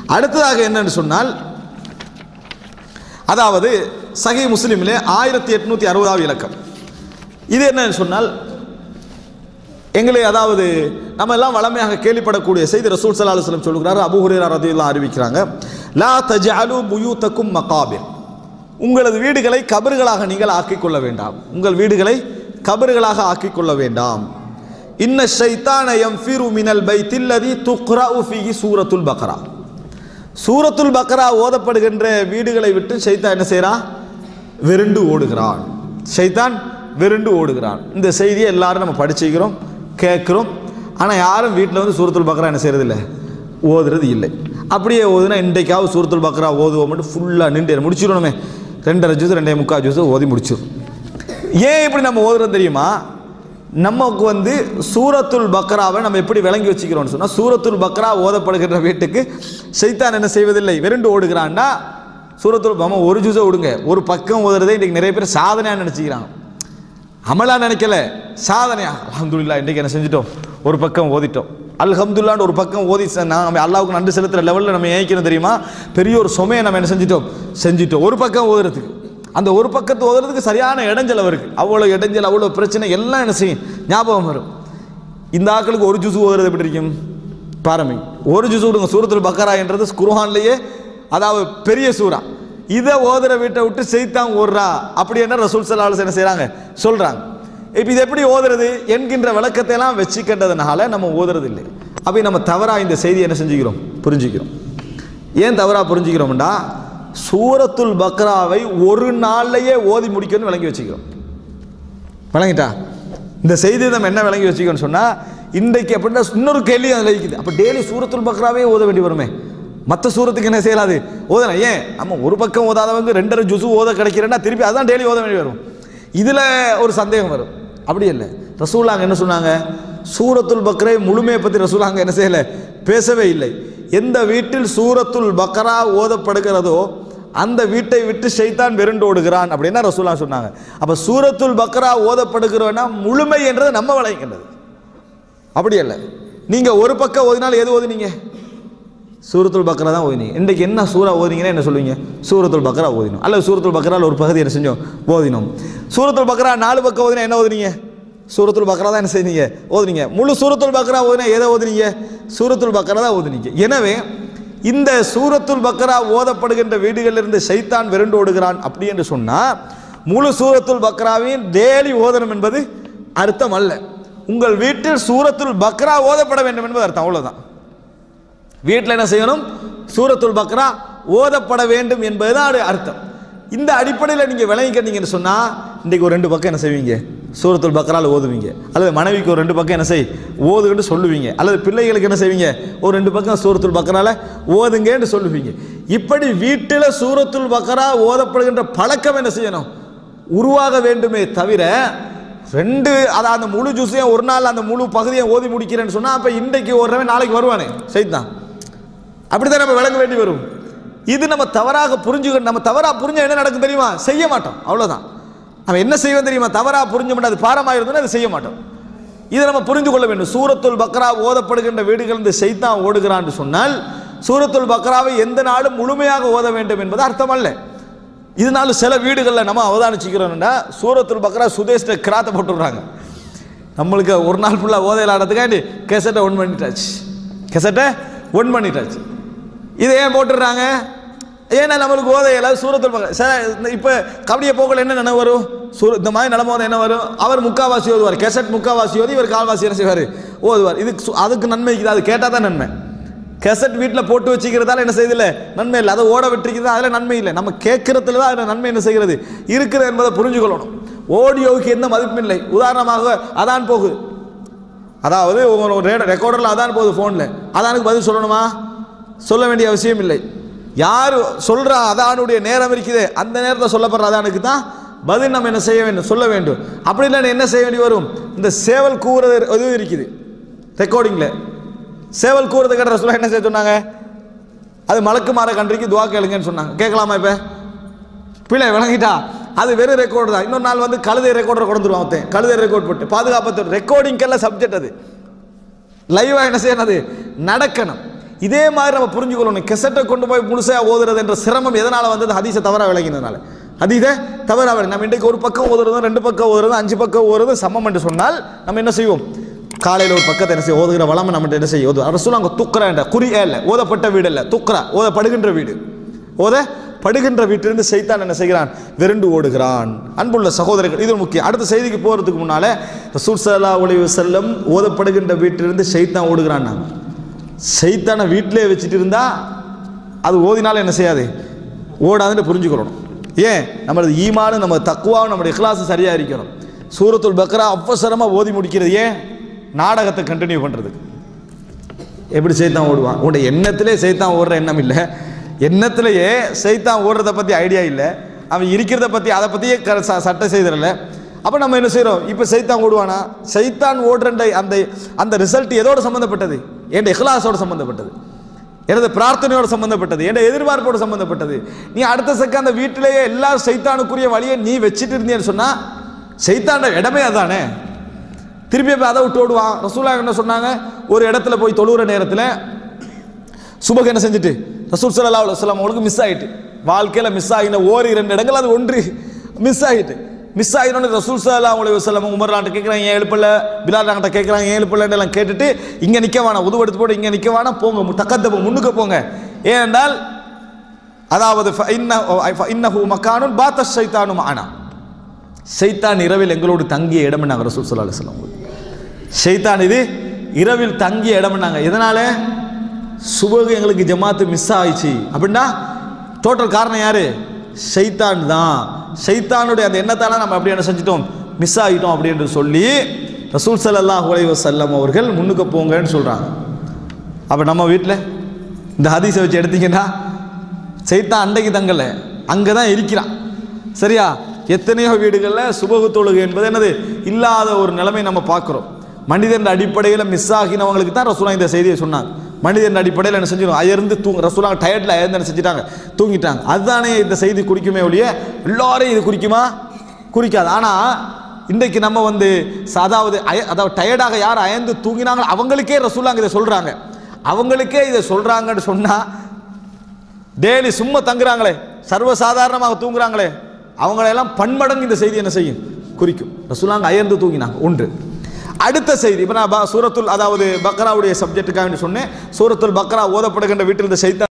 அடுத்ததாக என்னன்னு சொன்னால் அதாவது சஹி முஸ்லிமிலே ஆயிரத்தி எட்நூத்தி அறுபதாவது இலக்கம் இது என்னன்னு சொன்னால் எங்களை அதாவது நம்ம எல்லாம் வளமையாக கேள்விப்படக்கூடிய செய்தி ரசூல் ஸல்லல்லாஹு அலைஹி வஸல்லம் சொல்கிறார் அபூ ஹுரைரா ரலியல்லாஹு அறிவிக்கிறாங்க லா தஜஅலு புயூத்தக்கும் மகாபிர் உங்களது வீடுகளை கபறுகளாக நீங்கள் ஆக்கிக் கொள்ள வேண்டாம் உங்கள் வீடுகளை கபறுகளாக ஆக்கிக் கொள்ள வேண்டாம் இன்ன ஷைத்தான யம்ஃபிரு மினல் பைத்தில்லதி துக்ரஉ ஃபீஹி சூரத்துல் பக்ரா சூரத்துல் பக்ரா ஓதப்படுகின்ற வீடுகளை விட்டு ஷைத்தான் என்ன செய்றான் விருண்டு ஓடுகிறான் ஷைத்தான் விருண்டு ஓடுகிறான் இந்த செய்தியை எல்லாரும் நம்ம படிச்சுக்கிறோம் கேட்குறோம் ஆனால் யாரும் வீட்டில் வந்து சூரத்துல் பக்ரா என்ன செய்யறது இல்லை ஓதுறது இல்லை அப்படியே ஓதுனா இன்றைக்காவது சூரத்துல் பக்ரா ஓதுவோம் மட்டும் ஃபுல்லாக நின்று முடிச்சிடணுமே ரெண்டரை ஜூஸ் ரெண்டே முக்கால் ஜூஸ் ஓதி முடிச்சிடும் ஏன் இப்படி நம்ம ஓதுறோம் தெரியுமா நமக்கு வந்து சூரத்துல் பக்ராவை நம்ம எப்படி விளங்கி வச்சுக்கிறோம்னு சொன்னால் சூரத்துல் பக்ரா ஓதப்படுகின்ற வீட்டுக்கு சைத்தான் என்ன செய்வதில்லை விரண்டு ஓடுகிறான்னா சூரத்துல் நம்ம ஒரு ஜூஸை விடுங்க ஒரு பக்கம் ஓதுறதே இன்றைக்கு நிறைய பேர் சாதனையாக நினச்சிக்கிறாங்க அமலா நினைக்கல சாதனையா அல்ஹம்துலில்லாஹ் இன்றைக்கு என்ன செஞ்சிட்டோம் ஒரு பக்கம் ஓதிட்டோம் அல்ஹம்துல்லான்னு ஒரு பக்கம் ஓதி ச- நம்ம அல்லாவுக்கு நன்றி செலுத்துற லெவலில் நம்ம ஏய்க்கணும் தெரியுமா பெரிய ஒரு சுமையை நம்ம என்ன செஞ்சிட்டோம் செஞ்சிட்டோம் ஒரு பக்கம் ஓதுறதுக்கு அந்த ஒரு பக்கத்து ஓதுறதுக்கு சரியான இடைஞ்சல் அவருக்கு அவ்வளோ இடைஞ்சல் அவ்வளோ பிரச்சனை எல்லாம் என்ன செய்யும் ஞாபகம் வரும் இந்த ஆட்களுக்கு ஒரு ஜூஸ் ஓதுறது எப்படி இருக்கும் பாரமி ஒரு ஜூஸ் விடுங்க சூரத்துல் பக்கரா என்றது குர்ஆன்லயே அதாவது பெரிய சூரா இதை ஓதுற வீட்டை விட்டு செய்தான் ஓடுறா அப்படி என்ன ரசூல் சல்லாஹ் என்ன செய்றாங்க சொல்றாங்க இப்போ இது எப்படி ஓதுறது என்கின்ற விளக்கத்தை எல்லாம் வச்சுக்கிட்டதுனால நம்ம ஓதுறது இல்லை அப்போ நம்ம தவறா இந்த செய்தி என்ன செஞ்சுக்கிறோம் புரிஞ்சுக்கிறோம் ஏன் தவறா புரிஞ்சுக்கிறோம்டா சூரத்துல் பக்ராவை ஒரு நாள்லயே ஓதி முடிக்கணும்னு விளங்கி வச்சுக்கிறோம் விளங்கிட்டா இந்த செய்தியை நம்ம என்ன விளங்கி வச்சுக்கோன்னு சொன்னால் இன்றைக்கு அப்படின்னா இன்னொரு கேள்வி அதில் இருக்குது அப்போ டெய்லி சூரத்துல் பக்ராவே ஓத வேண்டி வருமே மற்ற சூரத்துக்கு என்ன செய்யலாது ஓதலாம் ஏன் நம்ம ஒரு பக்கம் ஓதாதவங்க ரெண்டரை ஜுசு ஓத கிடைக்கிறேன்னா திருப்பி அதான் டெய்லி ஓத வேண்டி வரும் இதில் ஒரு சந்தேகம் வரும் அப்படி இல்லை ரசூலாங்க என்ன சொன்னாங்க சூரத்துல் பக்ரை முழுமையை பற்றி ரசூலாங்க என்ன செய்யலை பேசவே இல்லை எந்த வீட்டில் சூரத்துல் பக்ரா ஓதப்படுகிறதோ அந்த வீட்டை விட்டு ஷைத்தான் விரண்டு ஓடுகிறான் அப்படின்னா ரசூலா சொன்னாங்க அப்ப சூரத்துல் பக்ரா ஓதப்படுகிறோன்னா முழுமை என்றது நம்ம விளைகின்றது அப்படி அல்ல நீங்க ஒரு பக்கம் ஓதினால் எது ஓதுனீங்க சூரத்துல் பக்ரா தான் ஓதினீங்க இன்றைக்கு என்ன சூரா ஓதினீங்கன்னா என்ன சொல்லுவீங்க சூரத்துல் பக்ரா ஓதினோம் அல்லது சூரத்துல் பக்ரால ஒரு பகுதி என்ன செஞ்சோம் ஓதினோம் சூரத்துல் பக்ரா நாலு பக்கம் ஓதினா என்ன ஓதுனீங்க சூரத்துல் பக்ரா தான் என்ன செய்தீங்க ஓதுனீங்க முழு சூரத்துல் பக்ரா ஓதினா எதை ஓதுனீங்க சூரத்துல் பக்ரா தான் ஓதுனீங்க எனவே இந்த சூரத்துல் பக்ரா ஓதப்படுகின்ற வீடுகளில் இருந்து சைத்தான் விரண்டு ஓடுகிறான் அப்படி என்று சொன்னால் முழு சூரத்துல் பக்ராவையும் டெய்லி ஓதணும் என்பது அர்த்தம் அல்ல உங்கள் வீட்டில் சூரத்துல் பக்ரா ஓதப்பட வேண்டும் என்பது அர்த்தம் அவ்வளவுதான் வீட்டில் என்ன செய்யணும் சூரத்துல் பக்ரா ஓதப்பட வேண்டும் என்பதுதான் அது அர்த்தம் இந்த அடிப்படையில் நீங்கள் விளங்கிக்கிட்டீங்கன்னு சொன்னால் இன்றைக்கி ஒரு ரெண்டு பக்கம் என்ன செய்வீங்க சூரத்துல் பக்ரால ஓதுவீங்க அல்லது மனைவிக்கு ஒரு ரெண்டு பக்கம் என்ன செய் ஓதுன்னு சொல்லுவீங்க அல்லது பிள்ளைகளுக்கு என்ன செய்வீங்க ஒரு ரெண்டு பக்கம் சூரத்துல் பக்ரால ஓதுங்கன்னு சொல்லுவீங்க இப்படி வீட்டில் சூரத்துல் பக்ரா ஓதப்படுகின்ற பழக்கம் என்ன செய்யணும் உருவாக வேண்டுமே தவிர ரெண்டு அதான் அந்த முழு ஜூஸையும் ஒரு நாள் அந்த முழு பகுதியை ஓதி முடிக்கிறேன்னு சொன்னால் அப்போ இன்றைக்கு ஓடுறவன் நாளைக்கு வருவானே செய்தான் அப்படிதான் நம்ம விளங்க வேண்டி வரும் இது நம்ம தவறாக புரிஞ்சுக்க நம்ம தவறா புரிஞ்சா என்ன நடக்கும் தெரியுமா செய்ய மாட்டோம் அவ்வளவுதான் அவன் என்ன செய்வோம் தெரியுமா தவறா புரிஞ்ச மாட்டோம் அது பாரமாக இருந்ததுன்னா அதை செய்ய மாட்டோம் இதை நம்ம புரிந்து கொள்ள வேண்டும் சூரத்துல் பக்ரா ஓதப்படுகின்ற வீடுகள் இந்த செய்தான் ஓடுகிறான்னு சொன்னால் சூரத்துல் பக்ராவை எந்த நாளும் முழுமையாக ஓத வேண்டும் என்பது அர்த்தம் அல்ல இதனால சில வீடுகளில் நம்ம அவதானிச்சுக்கிறோம்னா சூரத்துல் பக்ரா சுதேஷ்ட கிராத்தை போட்டுடுறாங்க நம்மளுக்கு ஒரு நாள் ஃபுல்லாக ஓதையில் ஆடுறதுக்காண்டி கெசட்டை ஒன் பண்ணிட்டாச்சு கெசட்டை ஒன் பண்ணிட்டாச்சு இதை ஏன் போட்டுடுறாங்க ஏன்னா நம்மளுக்கு ஓதையில சூரத்தில் பக்கம் சார் இப்போ கபடியை போகல என்ன நினைவு வரும் சூர இந்த மாதிரி நிலம வந்து என்ன வரும் அவர் முக்காவாசி ஓதுவார் கெசட் முக்காவாசி ஓதி இவர் கால்வாசி என்ன செய்வார் ஓதுவார் இதுக்கு சு- அதுக்கு நன்மை இருக்குது அது கேட்டால் தான் நன்மை கெசட் வீட்டில் போட்டு வச்சுக்கிறதால என்ன செய்யுதில்ல நன்மை இல்லை அதை ஓட விட்டுருக்கிறது அதில் நன்மை இல்லை நம்ம கேட்கறதுல தான் அதில் நன்மை என்ன செய்கிறது இருக்கிறது என்பதை புரிஞ்சுக்கொள்ளணும் ஆடியோவுக்கு எந்த மதிப்பும் இல்லை உதாரணமாக அதான் போகுது அதாவது ஒரு ரெக்கார்டரில் அதான் போகுது ஃபோனில் அதானுக்கு பதில் சொல்லணுமா சொல்ல வேண்டிய அவசியம் இல்லை யார் சொல்கிறா அதானுடைய நேரம் இருக்குது அந்த நேரத்தில் சொல்லப்படுற அதானுக்கு தான் பதில் நம்ம என்ன செய்ய வேண்டும் சொல்ல வேண்டும் அப்படி இல்லைன்னா என்ன செய்ய வேண்டி வரும் இந்த சேவல் கூறுறது இதுவும் இருக்குது ரெக்கார்டிங்கில் சேவல் கூறுறது கேட்ட சொல்ல என்ன செய்ய சொன்னாங்க அது மலக்கு மாற கன்றிக்கு துவா கேளுங்கன்னு சொன்னாங்க கேட்கலாமா இப்போ பிள்ளை விளங்கிட்டா அது வெறும் ரெக்கார்டு தான் இன்னொரு நாள் வந்து கழுதை ரெக்கார்டர் கொண்டு ஒருத்தன் கழுதை ரெக்கார்ட் போட்டு பாதுகாப்பு ரெக்கார்டிங்கெல்லாம் சப்ஜெக்ட் அது லைவாக என்ன செய்யணும் அது நடக்கணும் இதே மாதிரி நம்ம புரிஞ்சுக்கொள்ளணும் கெசட்டை கொண்டு போய் முழுசாக ஓதுறது என்ற சிரமம் எதனால் வந்தது ஹதீஸை தவறாக விளங்கினதுனால ஹதீஸை தவறாக விளங்கி நம்ம இன்றைக்கு ஒரு பக்கம் ஓதுறதும் ரெண்டு பக்கம் ஓதுறதும் அஞ்சு பக்கம் ஓதுறதும் சமம் என்று சொன்னால் நம்ம என்ன செய்வோம் காலையில் ஒரு பக்கத்தை என்ன செய்ய ஓதுகிற வளமை நம்மகிட்ட என்ன செய்ய ஓது அரசு அங்கே துக்குறா என்ற குறி இல்லை ஓதப்பட்ட வீடு இல்லை துக்குறா ஓதப்படுகின்ற வீடு ஓத படுகின்ற வீட்டிலிருந்து செய்தான் என்ன செய்கிறான் விரண்டு ஓடுகிறான் அன்புள்ள சகோதரர்கள் இது முக்கியம் அடுத்த செய்திக்கு போகிறதுக்கு முன்னால ரசூல் சல்லா உலக செல்லம் ஓதப்படுகின்ற வீட்டிலிருந்து செய்தான் ஓடுகிறான் நாங்க செய்தானை வீட்டிலே வச்சுட்டு இருந்தா அது ஓதினாலும் என்ன செய்யாது ஓடாதுன்னு புரிஞ்சுக்கிறோம் ஏன் நம்மளது ஈமானு நம்ம தக்குவாவும் நம்முடைய இக்லாஸ் சரியா இருக்கணும் சூரத்துல் பக்ரா அவசரமாக ஓதி முடிக்கிறது ஏன் நாடகத்தை கண்டினியூ பண்ணுறதுக்கு எப்படி சைத்தான் ஓடுவான் உன்னுடைய எண்ணத்திலே சைத்தான் ஓடுற எண்ணம் இல்லை எண்ணத்திலேயே சைத்தான் ஓடுறத பற்றி ஐடியா இல்லை அவன் இருக்கிறத பற்றி அதை பற்றியே க ச- சட்டை செய்திடல அப்போ நம்ம என்ன செய்கிறோம் இப்போ சைத்தான் ஓடுவானா சைத்தான் ஓடுற அந்த அந்த ரிசல்ட் எதோட சம்மந்தப்பட்டது என் இஹ்லாஸோட சம்மந்தப்பட்டது எனது பிரார்த்தனையோட சம்பந்தப்பட்டது என் எதிர்பார்ப்போடு சம்பந்தப்பட்டது நீ அடுத்த செக்க அந்த வீட்டிலேயே எல்லா சைத்தானுக்குரிய வழியை நீ வச்சுட்டு இருந்தேன்னு சொன்னா சைத்தாண்ட இடமே அதானே திருப்பி போய் அதை விட்டு ஓடுவான் ரசூலா என்ன சொன்னாங்க ஒரு இடத்துல போய் தொழுகிற நேரத்தில் சுபக என்ன செஞ்சுட்டு ரசூல் சல்லா அலுவலாம் அவங்களுக்கு மிஸ் ஆயிட்டு வாழ்க்கையில் மிஸ் ஆகின ஓரி ரெண்டு இடங்கள் அது ஒன்று மிஸ் ஆகிட்டு மிஸ் ஆகினோன்னு ரசூல் சல்லா அலி வசலம் உமர்லான்ட்ட கேட்குறாங்க ஏன் எழுப்பில்ல பிலாலாங்கிட்ட கேட்குறாங்க ஏன் எழுப்பில்லன்னு எல்லாம் கேட்டுட்டு இங்கே நிற்க வேணாம் உதவெடுத்து போட்டு இங்கே நிற்க வேணாம் போங்க தக்கத்த முன்னுக்கு போங்க ஏனென்றால் அதாவது இன்னஹு மக்கானும் பாத்த சைத்தானும் ஆனா சைத்தான் இரவில் எங்களோடு தங்கிய இடம் நாங்கள் ரசூல் சல்லா அலுவலம் ஷைத்தான் இது இரவில் தங்கிய இடம் நாங்கள் எதனால சுபகு எங்களுக்கு ஜமாத்து மிஸ் ஆயிடுச்சு அப்படின்னா டோட்டல் காரணம் யாரு ஷைத்தான் தான் ஷைத்தானுடைய அந்த எண்ணத்தால நம்ம அப்படி என்ன செஞ்சிட்டோம் மிஸ் ஆகிட்டோம் அப்படின்னு சொல்லி ரசூல் ஸல்லல்லாஹு அலைஹி வஸல்லம் அவர்கள் முன்னுக்கு போங்கன்னு சொல்றாங்க அப்போ நம்ம வீட்டில் இந்த ஹதீஸை வச்சு எடுத்தீங்கன்னா சைத்தான் அன்றைக்கு தங்கல அங்கே தான் இருக்கிறான் சரியா எத்தனையோ வீடுகளில் சுபகு தொழுகை என்பது என்னது இல்லாத ஒரு நிலைமை நம்ம பார்க்குறோம் மனிதன் அடிப்படையில் மிஸ் ஆகினவங்களுக்கு தான் ரசூலா இந்த செய்தியை சொன்னாங்க மனிதன் அடிப்படையில் என்ன செஞ்சிடும் அயர்ந்து தூங்க ரசூலா டயர்டில் அயர்ந்து என்ன செஞ்சிட்டாங்க தூங்கிட்டாங்க அதுதானே இந்த செய்தி குறிக்குமே ஒழிய எல்லாரையும் இது குறிக்குமா குறிக்காது ஆனால் இன்றைக்கு நம்ம வந்து ச- அதாவது அய- அதாவது டயர்டாக யார் அயர்ந்து தூங்கினாங்களோ அவங்களுக்கே ரசூலாங்க இதை சொல்கிறாங்க அவங்களுக்கே இதை சொல்கிறாங்கன்னு சொன்னால் டெய்லி சும்மா தங்குறாங்களே சர்வசாதாரணமாக தூங்குறாங்களே அவங்களெல்லாம் பன்மடங்கு இந்த செய்தி என்ன செய்யும் குறிக்கும் ரசூலாங்க அயர்ந்து தூங்கினாங்க ஒன்று அடுத்த செய்தி இப்போ நான் ப- சூரத்துல் அதாவது பக்ராவுடைய சப்ஜெக்ட்டுக்காக சொன்னேன் சூரத்துல் பக்ரா ஓதப்படுகின்ற வீட்டில் இந்த செய்தி